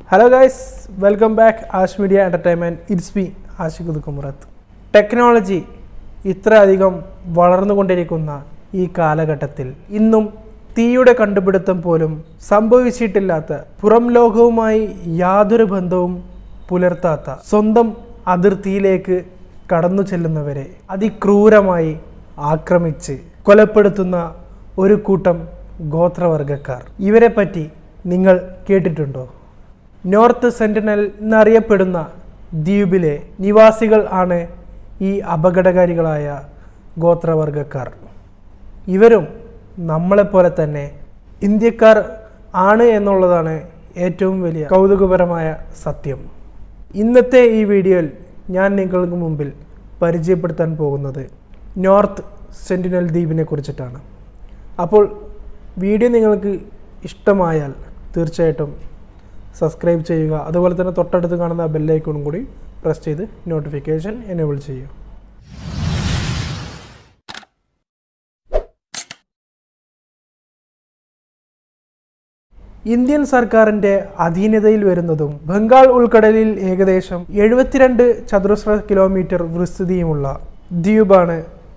hello guys welcome back Ash media entertainment it's B ആഷിഖുദ് കുമറത്ത് technology ഇത്രയധികം വളർന്നുകൊണ്ടിരിക്കുന്ന ഈ കാലഘട്ടത്തിൽ ഇന്നും തീയുടെ കണ്ടുപിടുത്തം പോലും സംഭവിച്ചിട്ടില്ലാത്ത പുറം ലോകവുമായി യാതൊരു ബന്ധവും പുലർത്താത്ത സ്വന്തം അതിർത്തിയിലേക്ക് കടന്നു ചെല്ലുന്നവരെ അതിക്രൂരമായി ആക്രമിച്ച് കൊലപ്പെടുത്തുന്ന ഒരു കൂട്ടം ഗോത്രവർഗക്കാർ ഇവരെ പറ്റി നിങ്ങൾ കേട്ടിട്ടുണ്ടോ നോർത്ത് സെന്റിനൽ എന്നറിയപ്പെടുന്ന ദ്വീപിലെ നിവാസികൾ ആണ് ഈ അപകടകാരികളായ ഗോത്രവർഗക്കാർ ഇവരും നമ്മളെപ്പോലെ തന്നെ ഇന്ത്യക്കാർ ആണ് എന്നുള്ളതാണ് ഏറ്റവും വലിയ കൗതുകപരമായ സത്യം ഇന്നത്തെ ഈ വീഡിയോയിൽ ഞാൻ നിങ്ങൾക്ക് മുമ്പിൽ പരിചയപ്പെടുത്താൻ പോകുന്നത് നോർത്ത് സെന്റിനൽ ദ്വീപിനെ കുറിച്ചിട്ടാണ് അപ്പോൾ വീഡിയോ നിങ്ങൾക്ക് ഇഷ്ടമായാൽ തീർച്ചയായിട്ടും സബ്സ്ക്രൈബ് ചെയ്യുക അതുപോലെ തന്നെ തൊട്ടടുത്ത് കാണുന്ന ബെല്ലൈക്കണും കൂടി പ്രസ് ചെയ്ത് നോട്ടിഫിക്കേഷൻ എനേബിൾ ചെയ്യുക ഇന്ത്യൻ സർക്കാരിന്റെ അധീനതയിൽ വരുന്നതും ബംഗാൾ ഉൾക്കടലിൽ ഏകദേശം എഴുപത്തിരണ്ട് ചതുരശ്ര കിലോമീറ്റർ വിസ്തൃതിയുമുള്ള ദ്വീപാണ്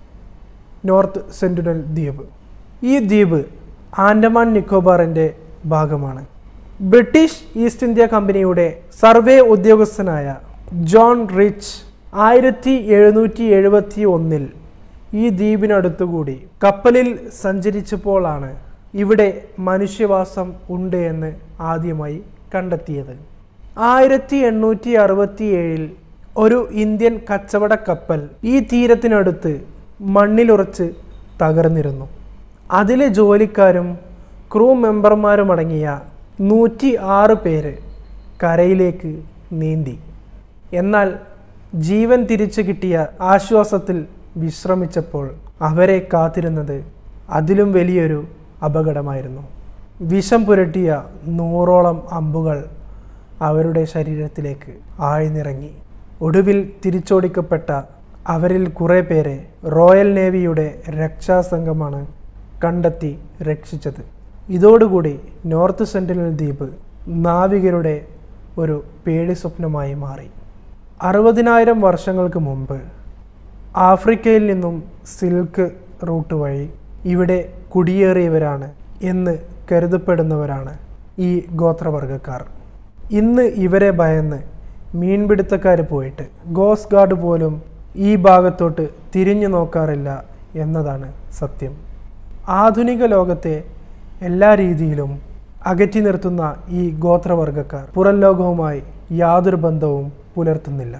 നോർത്ത് സെന്റിനൽ ദ്വീപ് ഈ ദ്വീപ് ആൻഡമാൻ നിക്കോബാറിന്റെ ഭാഗമാണ് ബ്രിട്ടീഷ് ഈസ്റ്റ് ഇന്ത്യ കമ്പനിയുടെ സർവേ ഉദ്യോഗസ്ഥനായ ജോൺ റിച്ച് ആയിരത്തി എഴുന്നൂറ്റി എഴുപത്തി ഒന്നിൽ ഈ ദ്വീപിനടുത്തുകൂടി കപ്പലിൽ സഞ്ചരിച്ചപ്പോഴാണ് ഇവിടെ മനുഷ്യവാസം ഉണ്ട് എന്ന് ആദ്യമായി കണ്ടെത്തിയത് ആയിരത്തി എണ്ണൂറ്റി അറുപത്തി ഏഴിൽ ഒരു ഇന്ത്യൻ കച്ചവട കപ്പൽ ഈ തീരത്തിനടുത്ത് മണ്ണിലുറച്ച് തകർന്നിരുന്നു അതിലെ ജോലിക്കാരും ക്രൂ മെമ്പർമാരും അടങ്ങിയ നൂറ്റി ആറ് പേര് കരയിലേക്ക് നീന്തി എന്നാൽ ജീവൻ തിരിച്ചു കിട്ടിയ ആശ്വാസത്തിൽ വിശ്രമിച്ചപ്പോൾ അവരെ കാത്തിരുന്നത് അതിലും വലിയൊരു അപകടമായിരുന്നു വിഷം പുരട്ടിയ നൂറോളം അമ്പുകൾ അവരുടെ ശരീരത്തിലേക്ക് ആഴ്ന്നിറങ്ങി ഒടുവിൽ തിരിച്ചോടിക്കപ്പെട്ട അവരിൽ കുറേ പേരെ റോയൽ നേവിയുടെ രക്ഷാസംഘമാണ് കണ്ടെത്തി രക്ഷിച്ചത് ഇതോടുകൂടി നോർത്ത് സെന്റിനൽ ദ്വീപ് നാവികരുടെ ഒരു പേടി സ്വപ്നമായി മാറി അറുപതിനായിരം വർഷങ്ങൾക്ക് മുമ്പ് ആഫ്രിക്കയിൽ നിന്നും സിൽക്ക് റൂട്ട് വഴി ഇവിടെ കുടിയേറിയവരാണ് എന്ന് കരുതപ്പെടുന്നവരാണ് ഈ ഗോത്രവർഗക്കാർ ഇന്ന് ഇവരെ ഭയന്ന് മീൻപിടുത്തക്കാർ പോയിട്ട് ഗോസ്റ്റ് ഗാർഡ് പോലും ഈ ഭാഗത്തോട്ട് തിരിഞ്ഞു നോക്കാറില്ല എന്നതാണ് സത്യം ആധുനിക ലോകത്തെ എല്ലാ രീതിയിലും അകറ്റി നിർത്തുന്ന ഈ ഗോത്രവർഗക്കാർ പുറം ലോകവുമായി യാതൊരു ബന്ധവും പുലർത്തുന്നില്ല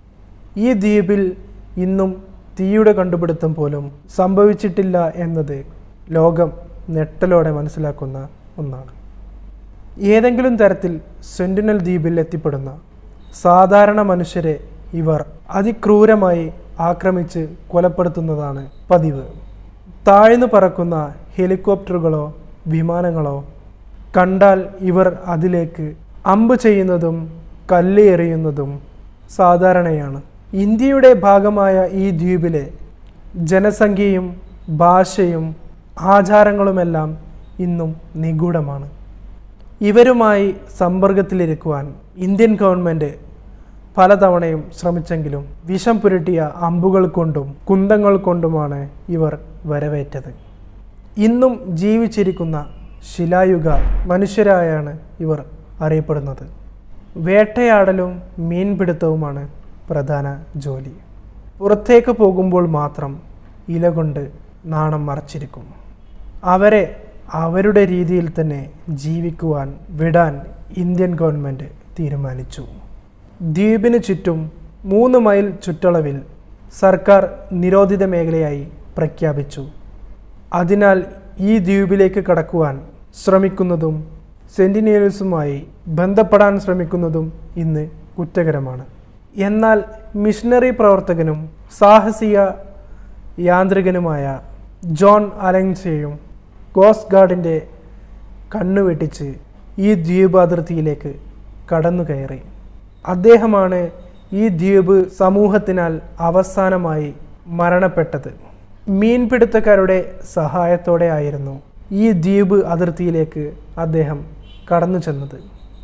ഈ ദ്വീപിൽ ഇന്നും തീയുടെ കണ്ടുപിടുത്തം പോലും സംഭവിച്ചിട്ടില്ല എന്നത് ലോകം നെട്ടലോടെ മനസ്സിലാക്കുന്ന ഒന്നാണ് ഏതെങ്കിലും തരത്തിൽ സെന്റിനൽ ദ്വീപിൽ എത്തിപ്പെടുന്ന സാധാരണ മനുഷ്യരെ ഇവർ അതിക്രൂരമായി ആക്രമിച്ച് കൊലപ്പെടുത്തുന്നതാണ് പതിവ് താഴ്ന്നു പറക്കുന്ന ഹെലികോപ്റ്ററുകളോ വിമാനങ്ങളോ കണ്ടാൽ ഇവർ അതിലേക്ക് അമ്പ് ചെയ്യുന്നതും കല്ല് എറിയുന്നതും സാധാരണയാണ് ഇന്ത്യയുടെ ഭാഗമായ ഈ ദ്വീപിലെ ജനസംഖ്യയും ഭാഷയും ആചാരങ്ങളുമെല്ലാം ഇന്നും നിഗൂഢമാണ് ഇവരുമായി സമ്പർക്കത്തിലിരിക്കുവാൻ ഇന്ത്യൻ ഗവൺമെൻറ് പലതവണയും ശ്രമിച്ചെങ്കിലും വിഷം പുരട്ടിയ അമ്പുകൾ കൊണ്ടും കുന്തങ്ങൾ കൊണ്ടുമാണ് ഇവർ വരവേറ്റത് ഇന്നും ജീവിച്ചിരിക്കുന്ന ശിലായുഗ മനുഷ്യരായാണ് ഇവർ അറിയപ്പെടുന്നത് വേട്ടയാടലും മീൻപിടുത്തവുമാണ് പ്രധാന ജോലി പുറത്തേക്ക് പോകുമ്പോൾ മാത്രം ഇല കൊണ്ട് നാണം മറച്ചിരിക്കും അവരെ അവരുടെ രീതിയിൽ തന്നെ ജീവിക്കുവാൻ വിടാൻ ഇന്ത്യൻ ഗവൺമെൻറ് തീരുമാനിച്ചു ദ്വീപിന് ചുറ്റും മൂന്ന് മൈൽ ചുറ്റളവിൽ സർക്കാർ നിരോധിത മേഖലയായി പ്രഖ്യാപിച്ചു അതിനാൽ ഈ ദ്വീപിലേക്ക് കടക്കുവാൻ ശ്രമിക്കുന്നതും സെന്റിനേൽസുമായി ബന്ധപ്പെടാൻ ശ്രമിക്കുന്നതും ഇന്ന് കുറ്റകരമാണ് എന്നാൽ മിഷണറി പ്രവർത്തകനും സാഹസിക യാന്ത്രികനുമായ ജോൺ അലൻസയും കോസ്റ്റ് ഗാർഡിൻ്റെ കണ്ണുവെട്ടിച്ച് ഈ ദ്വീപ് അതിർത്തിയിലേക്ക് കടന്നു കയറി അദ്ദേഹമാണ് ഈ ദ്വീപ് സമൂഹത്തിനാൽ അവസാനമായി മരണപ്പെട്ടത് മീൻപിടുത്തക്കാരുടെ സഹായത്തോടെ ആയിരുന്നു ഈ ദ്വീപ് അതിർത്തിയിലേക്ക് അദ്ദേഹം കടന്നു ചെന്നത്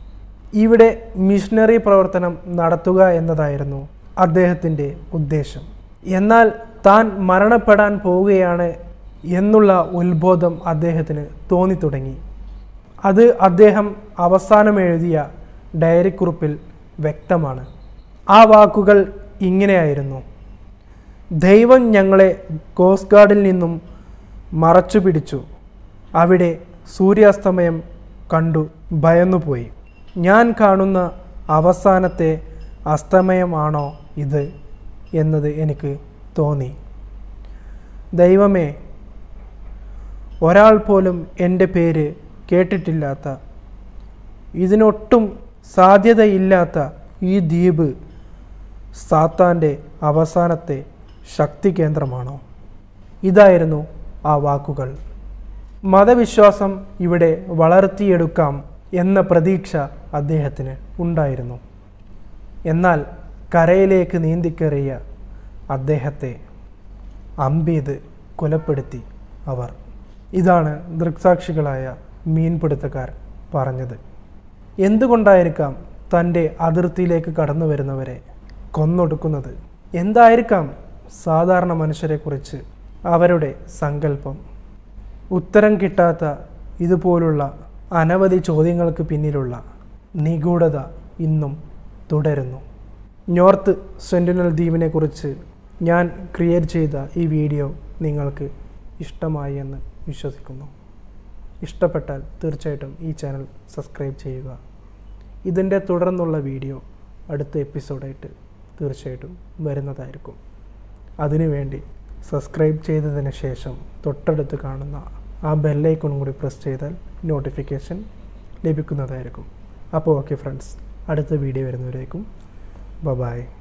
ഇവിടെ മിഷണറി പ്രവർത്തനം നടത്തുക എന്നതായിരുന്നു അദ്ദേഹത്തിൻ്റെ ഉദ്ദേശം എന്നാൽ താൻ മരണപ്പെടാൻ പോവുകയാണ് എന്നുള്ള ഉത്ബോധം അദ്ദേഹത്തിന് തോന്നിത്തുടങ്ങി അത് അദ്ദേഹം അവസാനം എഴുതിയ ഡയറിക്കുറിപ്പിൽ വ്യക്തമാണ് ആ വാക്കുകൾ ഇങ്ങനെയായിരുന്നു ദൈവം ഞങ്ങളെ കോസ്റ്റ് ഗാർഡിൽ നിന്നും മറച്ചു പിടിച്ചു അവിടെ സൂര്യാസ്തമയം കണ്ടു ഭയന്നുപോയി ഞാൻ കാണുന്ന അവസാനത്തെ അസ്തമയമാണോ ഇത് എന്നത് എനിക്ക് തോന്നി ദൈവമേ ഒരാൾ പോലും എൻ്റെ പേര് കേട്ടിട്ടില്ലാത്ത ഇതിനൊട്ടും സാധ്യതയില്ലാത്ത ഈ ദ്വീപ് സാത്താൻ്റെ അവസാനത്തെ ശക്തി കേന്ദ്രമാണോ ഇതായിരുന്നു ആ വാക്കുകൾ മതവിശ്വാസം ഇവിടെ വളർത്തിയെടുക്കാം എന്ന പ്രതീക്ഷ അദ്ദേഹത്തിന് ഉണ്ടായിരുന്നു എന്നാൽ കരയിലേക്ക് നീന്തിക്കയറിയ അദ്ദേഹത്തെ അമ്പെയ്ത് കൊലപ്പെടുത്തി അവർ ഇതാണ് ദൃക്സാക്ഷികളായ മീൻപിടുത്തക്കാർ പറഞ്ഞത് എന്തുകൊണ്ടായിരിക്കാം തൻ്റെ അതിർത്തിയിലേക്ക് കടന്നു വരുന്നവരെ കൊന്നൊടുക്കുന്നത് എന്തായിരിക്കാം സാധാരണ മനുഷ്യരെക്കുറിച്ച് അവരുടെ സങ്കല്പം ഉത്തരം കിട്ടാത്ത ഇതുപോലുള്ള അനവധി ചോദ്യങ്ങൾക്ക് പിന്നിലുള്ള നിഗൂഢത ഇന്നും തുടരുന്നു നോർത്ത് സെൻറ്റിനൽ ദ്വീപിനെക്കുറിച്ച് ഞാൻ ക്രിയേറ്റ് ചെയ്ത ഈ വീഡിയോ നിങ്ങൾക്ക് ഇഷ്ടമായി എന്ന് വിശ്വസിക്കുന്നു ഇഷ്ടപ്പെട്ടാൽ തീർച്ചയായിട്ടും ഈ ചാനൽ സബ്സ്ക്രൈബ് ചെയ്യുക ഇതിൻ്റെ തുടർന്നുള്ള വീഡിയോ അടുത്ത എപ്പിസോഡായിട്ട് തീർച്ചയായിട്ടും വരുന്നതായിരിക്കും അതിനുവേണ്ടി സബ്സ്ക്രൈബ് ചെയ്തതിന് ശേഷം തൊട്ടടുത്ത് കാണുന്ന ആ ബെല്ലൈക്കൺ കൂടി പ്രസ് ചെയ്താൽ നോട്ടിഫിക്കേഷൻ ലഭിക്കുന്നതായിരിക്കും അപ്പോൾ ഓക്കെ ഫ്രണ്ട്സ് അടുത്ത വീഡിയോ വരുന്നവരേക്കും ബ ബായ്